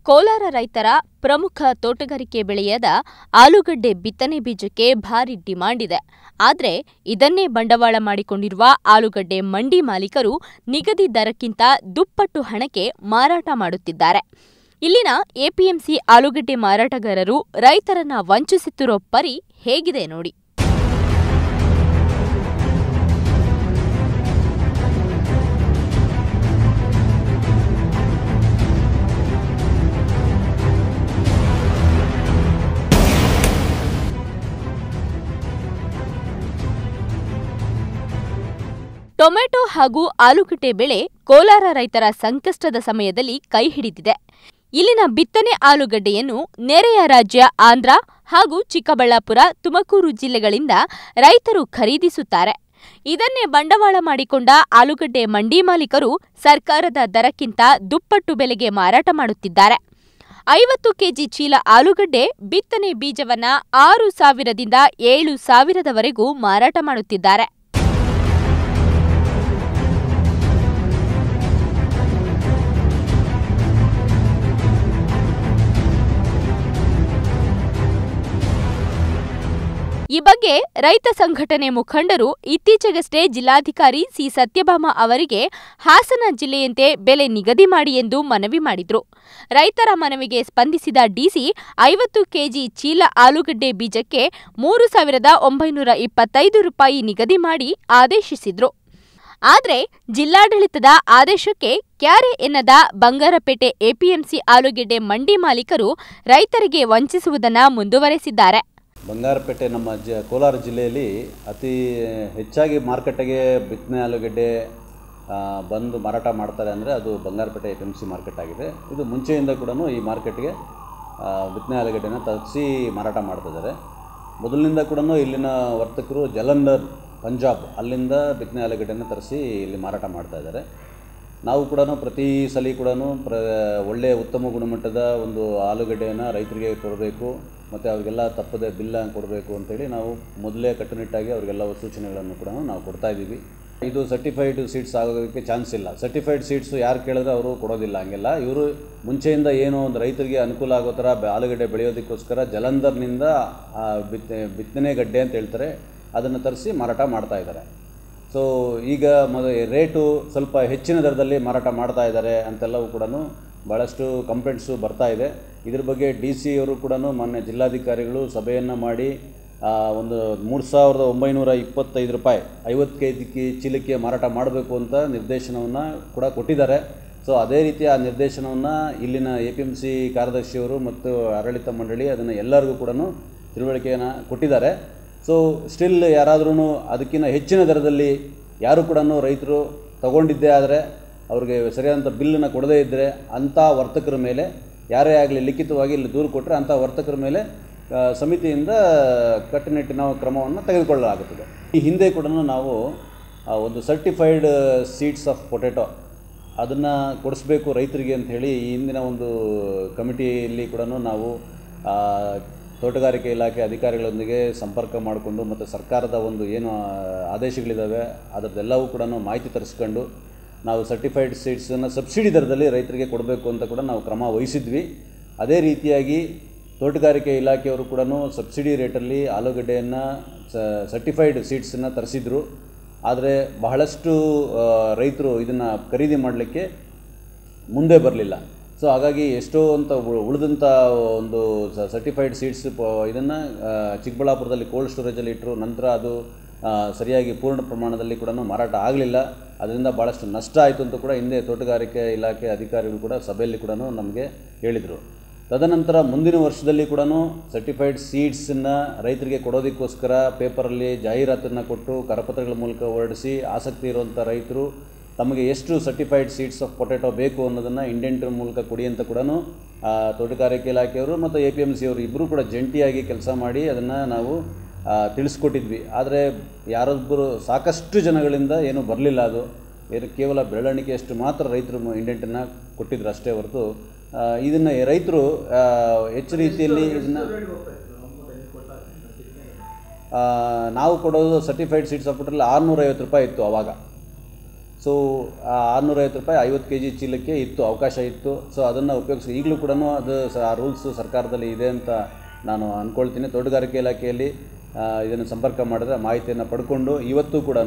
ಕೋಲಾರ ರೈತರ ಪ್ರಮುಖ ತೋಟಗಾರಿಕೆ ಬೆಳೆಯಾದ ಆಲೂಗಡ್ಡೆ ಬಿತ್ತನೆ ಬೀಜಕ್ಕೆ ಭಾರಿ ಡಿಮಾಂಡ್ ಇದೆ ಆದರೆ ಇದನ್ನೇ ಬಂಡವಾಳ ಮಾಡಿಕೊಂಡಿರುವ ಆಲೂಗಡ್ಡೆ ಮಂಡಿ ಮಾಲೀಕರು ನಿಗದಿ ದರಕ್ಕಿಂತ ದುಪ್ಪಟ್ಟು ಹಣಕ್ಕೆ ಮಾರಾಟ ಮಾಡುತ್ತಿದ್ದಾರೆ ಇಲ್ಲಿನ ಎಪಿಎಂಸಿ ಆಲೂಗಡ್ಡೆ ಮಾರಾಟಗಾರರು ರೈತರನ್ನ ವಂಚಿಸುತ್ತಿರೋ ಪರಿ ಹೇಗಿದೆ ನೋಡಿ ಟೊಮೆಟೊ ಹಾಗೂ ಆಲೂಗಡ್ಡೆ ಬೆಳೆ ಕೋಲಾರ ರೈತರ ಸಂಕಷ್ಟದ ಸಮಯದಲ್ಲಿ ಕೈ ಹಿಡಿದಿದೆ ಇಲ್ಲಿನ ಬಿತ್ತನೆ ಆಲೂಗಡ್ಡೆಯನ್ನು ನೆರೆಯ ರಾಜ್ಯ ಆಂಧ್ರ ಹಾಗೂ ಚಿಕ್ಕಬಳ್ಳಾಪುರ ತುಮಕೂರು ಜಿಲ್ಲೆಗಳಿಂದ ರೈತರು ಖರೀದಿಸುತ್ತಾರೆ ಇದನ್ನೇ ಬಂಡವಾಳ ಮಾಡಿಕೊಂಡ ಆಲೂಗಡ್ಡೆ ಮಂಡಿ ಮಾಲೀಕರು ಸರ್ಕಾರದ ದರಕ್ಕಿಂತ ದುಪ್ಪಟ್ಟು ಬೆಲೆಗೆ ಮಾರಾಟ ಮಾಡುತ್ತಿದ್ದಾರೆ ಐವತ್ತು ಕೆಜಿ ಚೀಲ ಆಲೂಗಡ್ಡೆ ಬಿತ್ತನೆ ಬೀಜವನ್ನ ಆರು ಸಾವಿರದಿಂದ ಏಳು ಸಾವಿರದವರೆಗೂ ಮಾರಾಟ ಮಾಡುತ್ತಿದ್ದಾರೆ ಈ ಬಗ್ಗೆ ರೈತ ಸಂಘಟನೆ ಮುಖಂಡರು ಇತ್ತೀಚೆಗಷ್ಟೇ ಜಿಲ್ಲಾಧಿಕಾರಿ ಸಿ ಸತ್ಯಭಾಮ ಅವರಿಗೆ ಹಾಸನ ಜಿಲ್ಲೆಯಂತೆ ಬೆಲೆ ನಿಗದಿ ಮಾಡಿ ಎಂದು ಮನವಿ ಮಾಡಿದ್ರು ರೈತರ ಮನವಿಗೆ ಸ್ಪಂದಿಸಿದ ಡಿಸಿ ಐವತ್ತು ಕೆಜಿ ಚೀಲ ಆಲೂಗಡ್ಡೆ ಬೀಜಕ್ಕೆ ಮೂರು ಸಾವಿರದ ಒಂಬೈನೂರ ಇಪ್ಪತ್ತೈದು ರೂಪಾಯಿ ನಿಗದಿ ಮಾಡಿ ಆದೇಶಿಸಿದ್ರು ಆದರೆ ಜಿಲ್ಲಾಡಳಿತದ ಆದೇಶಕ್ಕೆ ಕ್ಯಾರೆ ಎನ್ನದ ಬಂಗಾರಪೇಟೆ ಎಪಿಎಂಸಿ ಆಲೂಗೆಡ್ಡೆ ಮಂಡಿ ಮಾಲೀಕರು ರೈತರಿಗೆ ವಂಚಿಸುವುದನ್ನು ಮುಂದುವರೆಸಿದ್ದಾರೆ ಬಂಗಾರಪೇಟೆ ನಮ್ಮ ಜ ಕೋಲಾರ ಜಿಲ್ಲೆಯಲ್ಲಿ ಅತಿ ಹೆಚ್ಚಾಗಿ ಮಾರುಕಟ್ಟೆಗೆ ಬಿತ್ತನೆ ಆಲೂಗಡ್ಡೆ ಆ, ಬಂದು ಮಾರಾಟ ಮಾಡ್ತಾರೆ ಅಂದರೆ ಅದು Bangarapete F M C market ಆಗಿದೆ ಇದು ಮುಂಚೆಯಿಂದ ಕೂಡ ಈ ಮಾರ್ಕೆಟ್ಗೆ ಆ, ಬಿತ್ತನೆ ಆಲೂಗಡ್ಡೆನ ತರಿಸಿ ಮಾರಾಟ ಮಾಡ್ತಿದ್ದಾರೆ ಮೊದಲಿನಿಂದ ಕೂಡ ಇಲ್ಲಿನ ವರ್ತಕರು ಜಲಂಧರ್ ಪಂಜಾಬ್ ಅಲ್ಲಿಂದ ಬಿತ್ತನೆ ಆಲೂಗಡ್ಡೆನ ತರಿಸಿ ಇಲ್ಲಿ ಮಾರಾಟ ಮಾಡ್ತಾ ಇದ್ದಾರೆ ನಾವು ಕೂಡ ಪ್ರತಿ ಸಲ ಕೂಡ ಪ್ರ ಒಳ್ಳೆಯ ಉತ್ತಮ ಗುಣಮಟ್ಟದ ಒಂದು ಆಲೂಗಡ್ಡೆಯನ್ನು ರೈತರಿಗೆ ಕೊಡಬೇಕು ಮತ್ತು ಅವ್ರಿಗೆಲ್ಲ ತಪ್ಪದೆ ಬಿಲ್ಲ ಕೊಡಬೇಕು ಅಂತೇಳಿ ನಾವು ಮೊದಲೇ ಕಟ್ಟುನಿಟ್ಟಾಗಿ ಅವರಿಗೆಲ್ಲ ಸೂಚನೆಗಳನ್ನು ಕೂಡ ನಾವು ಕೊಡ್ತಾ ಇದ್ದೀವಿ ಇದು ಸರ್ಟಿಫೈಡ್ ಸೀಡ್ಸ್ ಆಗೋದಕ್ಕೆ ಚಾನ್ಸ್ ಇಲ್ಲ ಸರ್ಟಿಫೈಡ್ ಸೀಡ್ಸು ಯಾರು ಕೇಳಿದ್ರೆ ಅವರು ಕೊಡೋದಿಲ್ಲ ಹಂಗೆಲ್ಲ ಇವರು ಮುಂಚೆಯಿಂದ ಏನೋ ಒಂದು ರೈತರಿಗೆ ಅನುಕೂಲ ಆಗೋ ಥರ ಬೆ- ಆಲೂಗಡ್ಡೆ ಬೆಳೆಯೋದಕ್ಕೋಸ್ಕರ ಜಲಂಧರ್ನಿಂದ ಆ, ಬಿತ್ತ ಬಿತ್ತನೆ ಗಡ್ಡೆ ಅಂತ ಹೇಳ್ತಾರೆ ಅದನ್ನು ತರಿಸಿ ಮಾರಾಟ ಮಾಡ್ತಾ ಇದ್ದಾರೆ ಸೊ ಈಗ ಮೊದ ರೇಟು ಸ್ವಲ್ಪ ಹೆಚ್ಚಿನ ದರದಲ್ಲಿ ಮಾರಾಟ ಮಾಡ್ತಾ ಇದ್ದಾರೆ ಅಂತೆಲ್ಲವೂ ಕೂಡ ಭಾಳಷ್ಟು ಕಂಪ್ಲೇಂಟ್ಸು ಬರ್ತಾ ಇದೆ ಇದ್ರ ಬಗ್ಗೆ ಡಿ ಸಿ ಅವರು ಕೂಡ ಮೊನ್ನೆ ಜಿಲ್ಲಾಧಿಕಾರಿಗಳು ಸಭೆಯನ್ನು ಮಾಡಿ ಆ, ಒಂದು ಮೂರು ಸಾವಿರದ ಒಂಬೈನೂರ ಇಪ್ಪತ್ತೈದು ರೂಪಾಯಿ ಐವತ್ತು ಕೆ ಜಿ ಚೀಲಕ್ಕೆ ಮಾರಾಟ ಮಾಡಬೇಕು ಅಂತ ನಿರ್ದೇಶನವನ್ನು ಕೂಡ ಕೊಟ್ಟಿದ್ದಾರೆ ಸೊ ಅದೇ ರೀತಿ ಆ ನಿರ್ದೇಶನವನ್ನು ಇಲ್ಲಿನ ಎ ಪಿ ಎಮ್ ಸಿ ಕಾರ್ಯದರ್ಶಿಯವರು ಮತ್ತು ಆಡಳಿತ ಮಂಡಳಿ ಅದನ್ನು ಎಲ್ಲರಿಗೂ ಕೂಡ ತಿಳುವಳಿಕೆಯನ್ನು ಕೊಟ್ಟಿದ್ದಾರೆ ಸೊ ಸ್ಟಿಲ್ ಯಾರಾದ್ರೂ ಅದಕ್ಕಿಂತ ಹೆಚ್ಚಿನ ದರದಲ್ಲಿ ಯಾರು ಕೂಡ ರೈತರು ತಗೊಂಡಿದ್ದೇ ಆದರೆ ಅವ್ರಿಗೆ ಸರಿಯಾದಂಥ ಬಿಲ್ಲನ್ನು ಕೊಡದೇ ಇದ್ದರೆ ಅಂಥ ವರ್ತಕರ ಮೇಲೆ ಯಾರೇ ಆಗಲಿ ಲಿಖಿತವಾಗಿ ಇಲ್ಲಿ ದೂರು ಕೊಟ್ಟರೆ ಅಂಥ ವರ್ತಕರ ಮೇಲೆ ಆ, ಸಮಿತಿಯಿಂದ ಕಟ್ಟುನಿಟ್ಟಿನ ಕ್ರಮವನ್ನು ತೆಗೆದುಕೊಳ್ಳಲಾಗುತ್ತದೆ ಈ ಹಿಂದೆ ಕೂಡ ನಾವು ಆ, ಒಂದು ಸರ್ಟಿಫೈಡ್ ಸೀಡ್ಸ್ ಆಫ್ ಪೊಟೆಟೊ ಅದನ್ನು ಕೊಡಿಸ್ಬೇಕು ರೈತರಿಗೆ ಅಂತ ಹೇಳಿ ಈ ಹಿಂದಿನ ಒಂದು ಕಮಿಟಿಯಲ್ಲಿ ಕೂಡ ನಾವು ಆ, ತೋಟಗಾರಿಕೆ ಇಲಾಖೆ ಅಧಿಕಾರಿಗಳೊಂದಿಗೆ ಸಂಪರ್ಕ ಮಾಡಿಕೊಂಡು ಮತ್ತು ಸರ್ಕಾರದ ಒಂದು ಏನು ಆ, ಆದೇಶಗಳಿದ್ದಾವೆ ಅದರದ್ದೆಲ್ಲವೂ ಕೂಡ ಮಾಹಿತಿ ತರಿಸ್ಕೊಂಡು ನಾವು ಸರ್ಟಿಫೈಡ್ ಸೀಡ್ಸನ್ನು ಸಬ್ಸಿಡಿ ದರದಲ್ಲಿ ರೈತರಿಗೆ ಕೊಡಬೇಕು ಅಂತ ಕೂಡ ನಾವು ಕ್ರಮ ವಹಿಸಿದ್ವಿ ಅದೇ ರೀತಿಯಾಗಿ ತೋಟಗಾರಿಕೆ ಇಲಾಖೆಯವರು ಕೂಡ ಸಬ್ಸಿಡಿ ರೇಟಲ್ಲಿ ಆಲೂಗಡ್ಡೆಯನ್ನು ಸರ್ಟಿಫೈಡ್ ಸೀಡ್ಸನ್ನು ತರಿಸಿದ್ರು ಆದರೆ ಬಹಳಷ್ಟು ಆ, ರೈತರು ಇದನ್ನು ಖರೀದಿ ಮಾಡಲಿಕ್ಕೆ ಮುಂದೆ ಬರಲಿಲ್ಲ ಸೊ ಹಾಗಾಗಿ ಎಷ್ಟೋ ಅಂತ ಉ- ಉಳಿದಂಥ ಒಂದು ಸರ್ಟಿಫೈಡ್ ಸೀಡ್ಸ್ ಇದನ್ನು ಚಿಕ್ಕಬಳ್ಳಾಪುರದಲ್ಲಿ ಕೋಲ್ಡ್ ಸ್ಟೋರೇಜಲ್ಲಿ ಇಟ್ಟರು ನಂತರ ಅದು ಆ, ಸರಿಯಾಗಿ ಪೂರ್ಣ ಪ್ರಮಾಣದಲ್ಲಿ ಕೂಡ ಮಾರಾಟ ಆಗಲಿಲ್ಲ ಅದರಿಂದ ಭಾಳಷ್ಟು ನಷ್ಟ ಆಯಿತು ಅಂತ ಕೂಡ ಹಿಂದೆ ತೋಟಗಾರಿಕೆ ಇಲಾಖೆ ಅಧಿಕಾರಿಗಳು ಕೂಡ ಸಭೆಯಲ್ಲಿ ಕೂಡ ನಮಗೆ ಹೇಳಿದರು ತದನಂತರ ಮುಂದಿನ ವರ್ಷದಲ್ಲಿ ಕೂಡ ಸರ್ಟಿಫೈಡ್ ಸೀಡ್ಸನ್ನು ರೈತರಿಗೆ ಕೊಡೋದಕ್ಕೋಸ್ಕರ ಪೇಪರಲ್ಲಿ ಜಾಹೀರಾತನ್ನು ಕೊಟ್ಟು ಕರಪತ್ರಗಳ ಮೂಲಕ ಹೊರಡಿಸಿ ಆಸಕ್ತಿ ಇರುವಂಥ ರೈತರು ತಮಗೆ ಎಷ್ಟು ಸರ್ಟಿಫೈಡ್ ಸೀಡ್ಸ್ ಆಫ್ ಪೊಟೆಟೊ ಬೇಕು ಅನ್ನೋದನ್ನು ಇಂಡೆಂಟ್ ಮೂಲಕ ಕೊಡಿ ಅಂತ ಕೂಡ ತೋಟಗಾರಿಕೆ ಇಲಾಖೆಯವರು ಮತ್ತು ಎ ಪಿ ಎಮ್ ಸಿ ಅವರು ಇಬ್ಬರೂ ಕೂಡ ಜಂಟಿಯಾಗಿ ಕೆಲಸ ಮಾಡಿ ಅದನ್ನು ನಾವು ಆ, ತಿಳಿಸ್ಕೊಟ್ಟಿದ್ವಿ ಆದರೆ ಯಾರೊಬ್ಬರು ಸಾಕಷ್ಟು ಜನಗಳಿಂದ ಏನೂ ಬರಲಿಲ್ಲ ಅದು ಏನು ಕೇವಲ ಬೆಳವಣಿಗೆಯಷ್ಟು ಮಾತ್ರ ರೈತರು ಇಂಡೆಂಟನ್ನು ಕೊಟ್ಟಿದ್ರು ಅಷ್ಟೇ ಹೊರತು ಇದನ್ನು ರೈತರು ಆ, ಹೆಚ್ಚು ರೀತಿಯಲ್ಲಿ ಇದನ್ನು ನಾವು ಕೊಡೋದು ಸರ್ಟಿಫೈಡ್ ಸೀಡ್ಸ್ ಆಫ್ ಆರುನೂರೈವತ್ತು ರೂಪಾಯಿ ಇತ್ತು ಆವಾಗ ಸೊ ಸೊ ಆರುನೂರೈವತ್ತು ರೂಪಾಯಿ ಐವತ್ತು ಕೆ ಜಿ ಚೀಲಕ್ಕೆ ಇತ್ತು ಅವಕಾಶ ಇತ್ತು ಸೊ ಅದನ್ನು ಉಪಯೋಗಿಸಿ ಈಗಲೂ ಕೂಡ ಅದು ಸ ಆ ರೂಲ್ಸು ಸರ್ಕಾರದಲ್ಲಿ ಇದೆ ಅಂತ ನಾನು ಅಂದ್ಕೊಳ್ತೀನಿ ತೋಟಗಾರಿಕೆ ಇಲಾಖೆಯಲ್ಲಿ ಆ, ಇದನ್ನು ಸಂಪರ್ಕ ಮಾಡಿದ್ರೆ ಮಾಹಿತಿಯನ್ನು ಪಡ್ಕೊಂಡು ಇವತ್ತು ಕೂಡ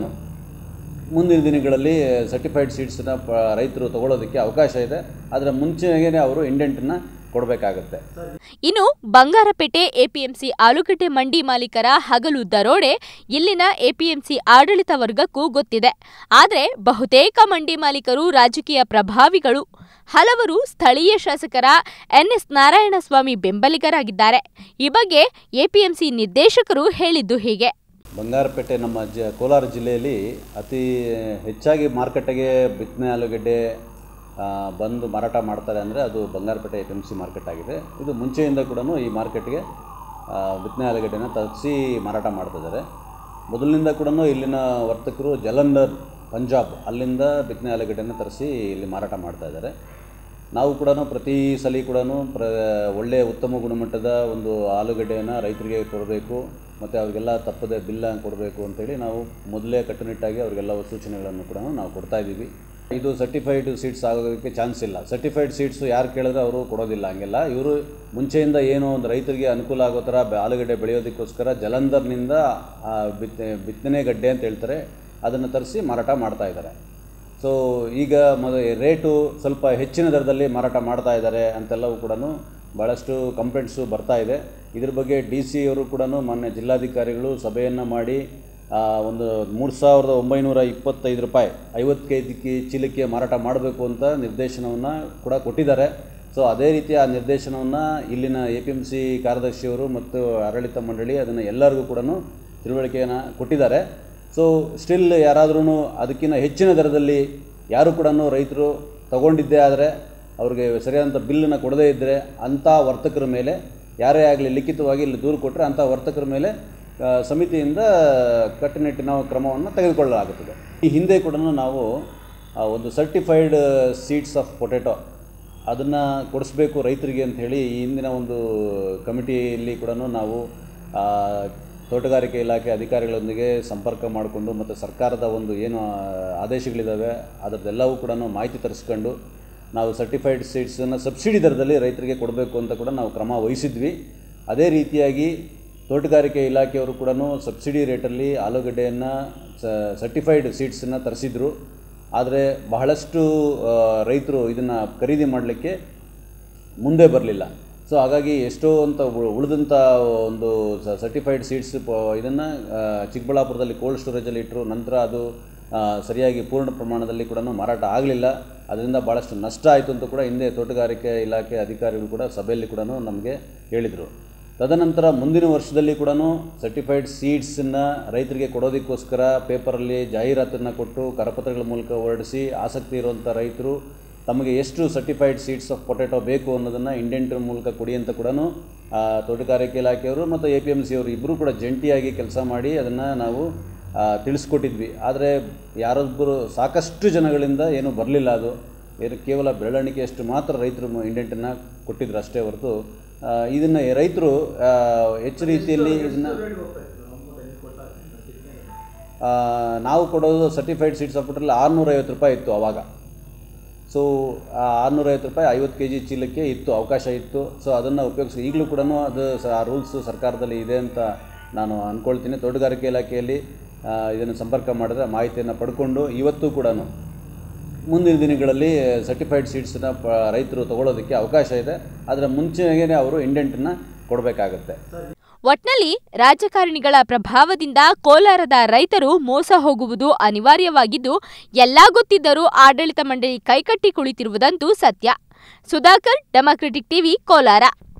ಮುಂದಿನ ದಿನಗಳಲ್ಲಿ ಸರ್ಟಿಫೈಡ್ ಸೀಡ್ಸನ್ನ ಪ ರೈತರು ತಗೊಳ್ಳೋದಕ್ಕೆ ಅವಕಾಶ ಇದೆ ಅದರ ಮುಂಚೆಗೇ ಅವರು ಇಂಡೆಂಟನ್ನು ಕೊಡಬೇಕಾಗತ್ತೆ ಇನ್ನು ಬಂಗಾರಪೇಟೆ ಎಪಿಎಂಸಿ ಆಲೂಗಡ್ಡೆ ಮಂಡಿ ಮಾಲೀಕರ ಹಗಲು ದರೋಡೆ ಇಲ್ಲಿನ ಎಪಿಎಂಸಿ ಆಡಳಿತ ವರ್ಗಕ್ಕೂ ಗೊತ್ತಿದೆ ಆದರೆ ಬಹುತೇಕ ಮಂಡಿ ಮಾಲೀಕರು ರಾಜಕೀಯ ಪ್ರಭಾವಿಗಳು ಹಲವರು ಸ್ಥಳೀಯ ಶಾಸಕರ ಎನ್ಎಸ್ ನಾರಾಯಣಸ್ವಾಮಿ ಬೆಂಬಲಿಗರಾಗಿದ್ದಾರೆ ಈ ಬಗ್ಗೆ ಎಪಿಎಂಸಿ ನಿರ್ದೇಶಕರು ಹೇಳಿದ್ದು ಹೀಗೆ ಬಂಗಾರಪೇಟೆ ನಮ್ಮ ಜ ಕೋಲಾರ ಜಿಲ್ಲೆಯಲ್ಲಿ ಅತಿ ಹೆಚ್ಚಾಗಿ ಮಾರುಕಟ್ಟೆಗೆ ಬಿತ್ತನೆ ಆಲೂಗಡ್ಡೆ ಆ, ಬಂದು ಮಾರಾಟ ಮಾಡ್ತಾರೆ ಅಂದರೆ ಅದು Bangarapete A M C market ಆಗಿದೆ ಇದು ಮುಂಚೆಯಿಂದ ಕೂಡ ಈ ಮಾರ್ಕೆಟ್ಗೆ ಆ, ಬಿತ್ತನೆ ಆಲೂಗಡ್ಡೆನ ತರಿಸಿ ಮಾರಾಟ ಮಾಡ್ತಿದ್ದಾರೆ ಮೊದಲಿನಿಂದ ಕೂಡ ಇಲ್ಲಿನ ವರ್ತಕರು ಜಲಂಧರ್ ಪಂಜಾಬ್ ಅಲ್ಲಿಂದ ಬಿತ್ತನೆ ಆಲೂಗಡ್ಡೆನ ತರಿಸಿ ಇಲ್ಲಿ ಮಾರಾಟ ಮಾಡ್ತಾ ಇದ್ದಾರೆ ನಾವು ಕೂಡ ಪ್ರತಿ ಸಲ ಕೂಡ ಪ್ರ ಒಳ್ಳೆಯ ಉತ್ತಮ ಗುಣಮಟ್ಟದ ಒಂದು ಆಲೂಗಡ್ಡೆಯನ್ನು ರೈತರಿಗೆ ಕೊಡಬೇಕು ಮತ್ತು ಅವರಿಗೆಲ್ಲ ತಪ್ಪದೆ ಬಿಲ್ಲ ಕೊಡಬೇಕು ಅಂತೇಳಿ ನಾವು ಮೊದಲೇ ಕಟ್ಟುನಿಟ್ಟಾಗಿ ಅವರಿಗೆಲ್ಲ ಸೂಚನೆಗಳನ್ನು ಕೂಡ ನಾವು ಕೊಡ್ತಾ ಇದ್ದೀವಿ ಇದು ಸರ್ಟಿಫೈಡ್ ಸೀಡ್ಸ್ ಆಗೋದಕ್ಕೆ ಚಾನ್ಸ್ ಇಲ್ಲ ಸರ್ಟಿಫೈಡ್ ಸೀಡ್ಸು ಯಾರು ಕೇಳಿದ್ರೆ ಅವರು ಕೊಡೋದಿಲ್ಲ ಹಂಗೆಲ್ಲ ಇವರು ಮುಂಚೆಯಿಂದ ಏನೋ ಒಂದು ರೈತರಿಗೆ ಅನುಕೂಲ ಆಗೋ ಥರ ಬೆ- ಆಲೂಗಡ್ಡೆ ಬೆಳೆಯೋದಕ್ಕೋಸ್ಕರ ಜಲಂಧರ್ನಿಂದ ಆ, ಬಿತ್ತನೆ ಬಿತ್ತನೆ ಗಡ್ಡೆ ಅಂತ ಹೇಳ್ತಾರೆ ಅದನ್ನು ತರಿಸಿ ಮಾರಾಟ ಮಾಡ್ತಾ ಇದ್ದಾರೆ ಸೊ ಈಗ ಮೊದ ರೇಟು ಸ್ವಲ್ಪ ಹೆಚ್ಚಿನ ದರದಲ್ಲಿ ಮಾರಾಟ ಮಾಡ್ತಾ ಇದ್ದಾರೆ ಅಂತೆಲ್ಲವೂ ಕೂಡ ಭಾಳಷ್ಟು ಕಂಪ್ಲೇಂಟ್ಸು ಬರ್ತಾ ಇದೆ ಇದ್ರ ಬಗ್ಗೆ ಡಿ ಸಿ ಅವರು ಕೂಡ ಮೊನ್ನೆ ಜಿಲ್ಲಾಧಿಕಾರಿಗಳು ಸಭೆಯನ್ನು ಮಾಡಿ ಆ, ಒಂದು ಮೂರು ಸಾವಿರದ ಒಂಬೈನೂರ ಇಪ್ಪತ್ತೈದು ರೂಪಾಯಿ ಐವತ್ತು ಕೆ ಜಿ ಚೀಲಕ್ಕೆ ಮಾರಾಟ ಮಾಡಬೇಕು ಅಂತ ನಿರ್ದೇಶನವನ್ನು ಕೂಡ ಕೊಟ್ಟಿದ್ದಾರೆ ಸೊ ಅದೇ ರೀತಿ ಆ ನಿರ್ದೇಶನವನ್ನು ಇಲ್ಲಿನ ಎ ಪಿ ಎಮ್ ಸಿ ಕಾರ್ಯದರ್ಶಿಯವರು ಮತ್ತು ಆಡಳಿತ ಮಂಡಳಿ ಅದನ್ನು ಎಲ್ಲರಿಗೂ ಕೂಡ ತಿಳುವಳಿಕೆಯನ್ನು ಕೊಟ್ಟಿದ್ದಾರೆ ಸೊ ಸ್ಟಿಲ್ ಯಾರಾದ್ರೂ ಅದಕ್ಕಿಂತ ಹೆಚ್ಚಿನ ದರದಲ್ಲಿ ಯಾರು ಕೂಡ ರೈತರು ತಗೊಂಡಿದ್ದೇ ಆದರೆ ಅವ್ರಿಗೆ ಸರಿಯಾದಂಥ ಬಿಲ್ಲನ್ನು ಕೊಡದೇ ಇದ್ದರೆ ಅಂಥ ವರ್ತಕರ ಮೇಲೆ ಯಾರೇ ಆಗಲಿ ಲಿಖಿತವಾಗಿ ಇಲ್ಲಿ ದೂರು ಕೊಟ್ಟರೆ ಅಂಥ ವರ್ತಕರ ಮೇಲೆ ಆ, ಸಮಿತಿಯಿಂದ ಕಟ್ಟುನಿಟ್ಟಿನ ಕ್ರಮವನ್ನು ತೆಗೆದುಕೊಳ್ಳಲಾಗುತ್ತದೆ ಈ ಹಿಂದೆ ಕೂಡ ನಾವು ಆ, ಒಂದು ಸರ್ಟಿಫೈಡ್ ಸೀಡ್ಸ್ ಆಫ್ ಪೊಟೆಟೊ ಅದನ್ನು ಕೊಡಿಸ್ಬೇಕು ರೈತರಿಗೆ ಅಂತ ಹೇಳಿ ಈ ಹಿಂದಿನ ಒಂದು ಕಮಿಟಿಯಲ್ಲಿ ಕೂಡ ನಾವು ಆ, ತೋಟಗಾರಿಕೆ ಇಲಾಖೆ ಅಧಿಕಾರಿಗಳೊಂದಿಗೆ ಸಂಪರ್ಕ ಮಾಡಿಕೊಂಡು ಮತ್ತು ಸರ್ಕಾರದ ಒಂದು ಏನು ಆ, ಆದೇಶಗಳಿದ್ದಾವೆ ಅದರದ್ದೆಲ್ಲವೂ ಕೂಡ ಮಾಹಿತಿ ತರಿಸ್ಕೊಂಡು ನಾವು ಸರ್ಟಿಫೈಡ್ ಸೀಡ್ಸನ್ನು ಸಬ್ಸಿಡಿ ದರದಲ್ಲಿ ರೈತರಿಗೆ ಕೊಡಬೇಕು ಅಂತ ಕೂಡ ನಾವು ಕ್ರಮ ವಹಿಸಿದ್ವಿ ಅದೇ ರೀತಿಯಾಗಿ ತೋಟಗಾರಿಕೆ ಇಲಾಖೆಯವರು ಕೂಡ ಸಬ್ಸಿಡಿ ರೇಟಲ್ಲಿ ಆಲೂಗಡ್ಡೆಯನ್ನು ಸರ್ಟಿಫೈಡ್ ಸೀಡ್ಸನ್ನು ತರಿಸಿದ್ರು ಆದರೆ ಬಹಳಷ್ಟು ಆ, ರೈತರು ಇದನ್ನು ಖರೀದಿ ಮಾಡಲಿಕ್ಕೆ ಮುಂದೆ ಬರಲಿಲ್ಲ ಸೊ ಹಾಗಾಗಿ ಎಷ್ಟೋ ಅಂತ ಉ- ಉಳಿದಂಥ ಒಂದು ಸರ್ಟಿಫೈಡ್ ಸೀಡ್ಸ್ ಇದನ್ನು ಚಿಕ್ಕಬಳ್ಳಾಪುರದಲ್ಲಿ ಕೋಲ್ಡ್ ಸ್ಟೋರೇಜಲ್ಲಿ ಇಟ್ಟರು ನಂತರ ಅದು ಆ, ಸರಿಯಾಗಿ ಪೂರ್ಣ ಪ್ರಮಾಣದಲ್ಲಿ ಕೂಡ ಮಾರಾಟ ಆಗಲಿಲ್ಲ ಅದರಿಂದ ಭಾಳಷ್ಟು ನಷ್ಟ ಆಯಿತು ಅಂತ ಕೂಡ ಹಿಂದೆ ತೋಟಗಾರಿಕೆ ಇಲಾಖೆ ಅಧಿಕಾರಿಗಳು ಕೂಡ ಸಭೆಯಲ್ಲಿ ಕೂಡ ನಮಗೆ ಹೇಳಿದರು ತದನಂತರ ಮುಂದಿನ ವರ್ಷದಲ್ಲಿ ಕೂಡ ಸರ್ಟಿಫೈಡ್ ಸೀಡ್ಸನ್ನು ರೈತರಿಗೆ ಕೊಡೋದಕ್ಕೋಸ್ಕರ ಪೇಪರಲ್ಲಿ ಜಾಹೀರಾತನ್ನು ಕೊಟ್ಟು ಕರಪತ್ರಗಳ ಮೂಲಕ ಹೊರಡಿಸಿ ಆಸಕ್ತಿ ಇರುವಂಥ ರೈತರು ತಮಗೆ ಎಷ್ಟು ಸರ್ಟಿಫೈಡ್ ಸೀಡ್ಸ್ ಆಫ್ ಪೊಟೆಟೊ ಬೇಕು ಅನ್ನೋದನ್ನು ಇಂಡೆಂಟರ್ ಮೂಲಕ ಕೊಡಿ ಅಂತ ಕೂಡ ತೋಟಗಾರಿಕೆ ಇಲಾಖೆಯವರು ಮತ್ತು ಎ ಪಿ ಎಮ್ ಸಿ ಅವರು ಇಬ್ಬರೂ ಕೂಡ ಜಂಟಿಯಾಗಿ ಕೆಲಸ ಮಾಡಿ ಅದನ್ನು ನಾವು ಆ, ತಿಳಿಸ್ಕೊಟ್ಟಿದ್ವಿ ಆದರೆ ಯಾರೊಬ್ಬರು ಸಾಕಷ್ಟು ಜನಗಳಿಂದ ಏನೂ ಬರಲಿಲ್ಲ ಅದು ಏನು ಕೇವಲ ಬೆರಳಿಕೆಯಷ್ಟು ಮಾತ್ರ ರೈತರು ಇಂಡೆಂಟನ್ನು ಕೊಟ್ಟಿದ್ರು ಅಷ್ಟೇ ಹೊರತು ಇದನ್ನು ರೈತರು ಆ, ಹೆಚ್ಚು ರೀತಿಯಲ್ಲಿ ಇದನ್ನು ನಾವು ಕೊಡೋದು ಸರ್ಟಿಫೈಡ್ ಸೀಡ್ಸ್ ಆಫ್ ಪೊಟೆಟೊ ಆರುನೂರೈವತ್ತು ರೂಪಾಯಿ ಇತ್ತು ಆವಾಗ ಸೊ ಆ ಆರುನೂರೈವತ್ತು ರೂಪಾಯಿ ಐವತ್ತು ಕೆ ಜಿ ಚೀಲಕ್ಕೆ ಇತ್ತು ಅವಕಾಶ ಇತ್ತು ಸೊ ಅದನ್ನು ಉಪಯೋಗಿಸಿ ಈಗಲೂ ಕೂಡ ಅದು ಸ ಆ ರೂಲ್ಸು ಸರ್ಕಾರದಲ್ಲಿ ಇದೆ ಅಂತ ನಾನು ಅಂದ್ಕೊಳ್ತೀನಿ ತೋಟಗಾರಿಕೆ ಇಲಾಖೆಯಲ್ಲಿ ಆ, ಇದನ್ನು ಸಂಪರ್ಕ ಮಾಡಿದ್ರೆ ಮಾಹಿತಿಯನ್ನು ಪಡ್ಕೊಂಡು ಇವತ್ತು ಕೂಡ ಮುಂದಿನ ದಿನಗಳಲ್ಲಿ ಸರ್ಟಿಫೈಡ್ ಸೀಡ್ಸನ್ನ ಪ ರೈತರು ತಗೊಳ್ಳೋದಕ್ಕೆ ಅವಕಾಶ ಇದೆ ಅದರ ಮುಂಚೆಗೇ ಅವರು ಇಂಡೆಂಟನ್ನು ಕೊಡಬೇಕಾಗತ್ತೆ ಒಟ್ನಲ್ಲಿ ರಾಜಕಾರಣಿಗಳ ಪ್ರಭಾವದಿಂದ ಕೋಲಾರದ ರೈತರು ಮೋಸ ಹೋಗುವುದು ಅನಿವಾರ್ಯವಾಗಿದ್ದು ಎಲ್ಲಾ ಗೊತ್ತಿದ್ದರೂ ಆಡಳಿತ ಮಂಡಳಿ ಕೈಕಟ್ಟಿ ಕುಳಿತಿರುವುದಂತೂ ಸತ್ಯ ಸುಧಾಕರ್ ಡೆಮಾಕ್ರೆಟಿಕ್ ಟಿವಿ ಕೋಲಾರ